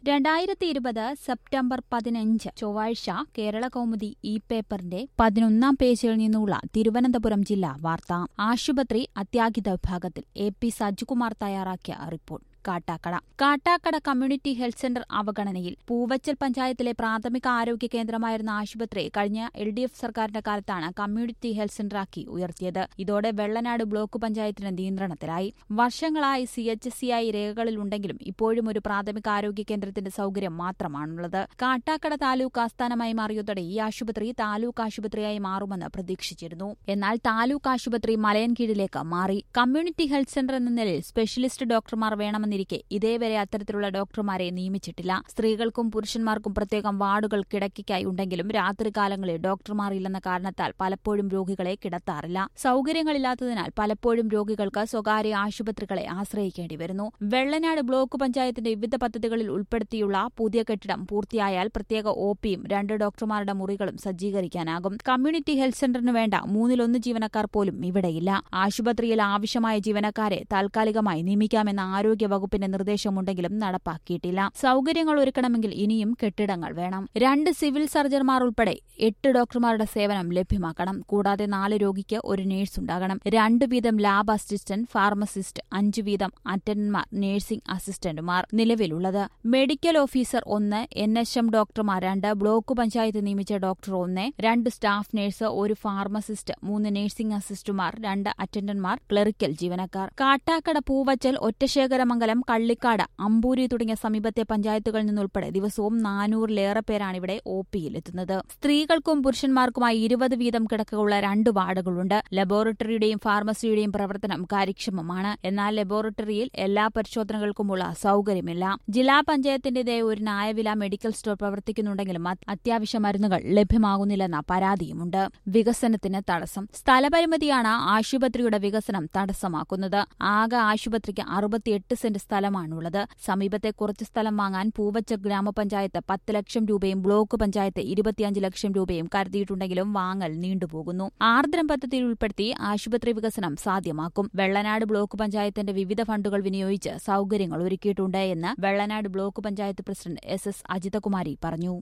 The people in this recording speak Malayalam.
രണ്ടായിരത്തി ഇരുപത് സെപ്റ്റംബർ പതിനഞ്ച് ചൊവ്വാഴ്ച കേരള കൗമുദി ഇ പേപ്പറിന്റെ പതിനൊന്നാം പേജിൽ നിന്നുള്ള തിരുവനന്തപുരം ജില്ലാ വാർത്ത ആശുപത്രി അത്യാഹിത വിഭാഗത്തിൽ എ പി സജ്കുമാർ തയ്യാറാക്കിയ report Kattakada Kattakada community health centre അവഗണനയിൽ പൂവച്ചൽ പഞ്ചായത്തിലെ പ്രാഥമിക ആരോഗ്യ കേന്ദ്രമായിരുന്ന ആശുപത്രി കഴിഞ്ഞ എൽ ഡി എഫ് സർക്കാരിന്റെ കാലത്താണ് കമ്മ്യൂണിറ്റി ഹെൽത്ത് സെന്ററാക്കി ഉയർത്തിയത് ഇതോടെ വെള്ളനാട് ബ്ലോക്ക് പഞ്ചായത്തിന് നിയന്ത്രണത്തിലായി വർഷങ്ങളായി സി എച്ച് സി ഐ രേഖകളിലുണ്ടെങ്കിലും ഇപ്പോഴും ഒരു പ്രാഥമിക ആരോഗ്യ കേന്ദ്രത്തിന്റെ സൌകര്യം മാത്രമാണുള്ളത് കാട്ടാക്കട താലൂക്ക് ആസ്ഥാനമായി മാറിയതോടെ ഈ ആശുപത്രി താലൂക്ക് ആശുപത്രിയായി മാറുമെന്ന് പ്രതീക്ഷിച്ചിരുന്നു എന്നാൽ താലൂക്ക് ആശുപത്രി മലയൻകീഴിലേക്ക് മാറി കമ്മ്യൂണിറ്റി ഹെൽത്ത് സെന്റർ എന്ന നിലയിൽ സ്പെഷ്യലിസ്റ്റ് ഡോക്ടർമാർ വേണമെന്നിരിക്കെ ഇതേവരെ അത്തരത്തിലുള്ള ഡോക്ടർമാരെ നിയമിച്ചിട്ടില്ല സ്ത്രീകൾക്കും പുരുഷന്മാർക്കും പ്രത്യേകം വാർഡുകൾ കിടക്കയ്ക്കായി ഉണ്ടെങ്കിലും രാത്രികാലങ്ങളിൽ ഡോക്ടർമാർ ഇല്ലെന്ന കാരണത്താൽ പലപ്പോഴും രോഗികളെ കിടത്താറില്ല സൌകര്യങ്ങളില്ലാത്തതിനാൽ പലപ്പോഴും രോഗികൾക്ക് സ്വകാര്യ ആശുപത്രികളെ ആശ്രയിക്കേണ്ടി വരുന്നു വെള്ളനാട് ബ്ലോക്ക് പഞ്ചായത്തിന്റെ വിവിധ പദ്ധതികളിൽ ഉൾപ്പെടുത്തിയുള്ള പുതിയ കെട്ടിടം പൂർത്തിയായാൽ പ്രത്യേക ഒ പിയും രണ്ട് ഡോക്ടർമാരുടെ മുറികളും സജ്ജീകരിക്കാനാകും കമ്മ്യൂണിറ്റി ഹെൽത്ത് സെന്ററിന് വേണ്ട മൂന്നിലൊന്ന് ജീവനക്കാർ പോലും ഇവിടെയില്ല ആശുപത്രിയിൽ ആവശ്യമായ ജീവനക്കാരെ താൽക്കാലികമായി നിയമിക്കാമെന്ന ആരോഗ്യ വകുപ്പിന്റെ നിർദ്ദേശമുണ്ടെങ്കിലും നടപ്പാക്കിയിട്ടില്ല സൌകര്യങ്ങൾ ഒരുക്കണമെങ്കിൽ ഇനിയും കെട്ടിടങ്ങൾ വേണം രണ്ട് സിവിൽ സർജൻമാർ ഉൾപ്പെടെ എട്ട് ഡോക്ടർമാരുടെ സേവനം ലഭ്യമാക്കണം കൂടാതെ നാല് രോഗിക്ക് ഒരു നേഴ്സ് ഉണ്ടാകണം രണ്ട് വീതം ലാബ് അസിസ്റ്റന്റ് ഫാർമസിസ്റ്റ് അഞ്ചു വീതം അറ്റൻഡന്മാർ നഴ്സിംഗ് അസിസ്റ്റന്റുമാർ നിലവിലുള്ളത് മെഡിക്കൽ ഓഫീസർ ഒന്ന് എൻ എച്ച് എം ഡോക്ടർമാർ രണ്ട് ബ്ലോക്ക് പഞ്ചായത്ത് നിയമിച്ച ഡോക്ടർ ഒന്ന് രണ്ട് സ്റ്റാഫ് നഴ്സ് ഒരു ഫാർമസിസ്റ്റ് മൂന്ന് നഴ്സിംഗ് അസിസ്റ്റന്റുമാർ രണ്ട് അറ്റൻഡന്മാർ ക്ലറിക്കൽ ജീവനക്കാർ കാട്ടാക്കട പൂവച്ചൽ ഒറ്റശേഖരമംഗലം കള്ളിക്കാട് അമ്പൂരി തുടങ്ങിയ സമീപത്തെ പഞ്ചായത്തുകളിൽ നിന്നുൾപ്പെടെ ദിവസവും നാനൂറിലേറെ പേരാണ് ഇവിടെ ഒ പിയിലെത്തുന്നത് സ്ത്രീകൾക്കും പുരുഷന്മാർക്കുമായി ഇരുപത് വീതം കിടക്കുള്ള രണ്ട് വാർഡുകളുണ്ട് ലബോറട്ടറിയുടെയും ഫാർമസിയുടെയും പ്രവർത്തനം കാര്യക്ഷമമാണ് എന്നാൽ ലബോറട്ടറിയിൽ എല്ലാ പരിശോധനകൾക്കുമുള്ള സൌകര്യമില്ല ജില്ലാ പഞ്ചായത്തിന്റേതായ ഒരു ന്യായവില മെഡിക്കൽ സ്റ്റോർ പ്രവർത്തിക്കുന്നുണ്ടെങ്കിലും അത്യാവശ്യ മരുന്നുകൾ ലഭ്യമാകുന്നില്ലെന്ന പരാതിയുമുണ്ട് വികസനത്തിന് തടസ്സം സ്ഥലപരിമിതിയാണ് ആശുപത്രിയുടെ വികസനം തടസ്സമാക്കുന്നത് ആകെ ആശുപത്രിക്ക് അറുപത്തിയെട്ട് സെന്റ് സ്ഥലമാണുള്ളത് സമീപത്തെ കുറച്ച് സ്ഥലം വാങ്ങാൻ പൂവച്ച ഗ്രാമപഞ്ചായത്ത് പത്ത് ലക്ഷം രൂപയും ബ്ലോക്ക് പഞ്ചായത്ത് ഇരുപത്തിയഞ്ച് ലക്ഷം രൂപയും കരുതിയിട്ടുണ്ടെങ്കിലും വാങ്ങൽ നീണ്ടുപോകുന്നു ആർദ്രം പദ്ധതിയിൽ ഉൾപ്പെടുത്തി ആശുപത്രി വികസനം സാധ്യമാക്കും വെള്ളനാട് ബ്ലോക്ക് പഞ്ചായത്തിന്റെ വിവിധ ഫണ്ടുകൾ വിനിയോഗിച്ച് സൌകര്യങ്ങൾ ഒരുക്കിയിട്ടുണ്ട് എന്ന് Vellanad block panchayat president S S Ajithakumari പറഞ്ഞു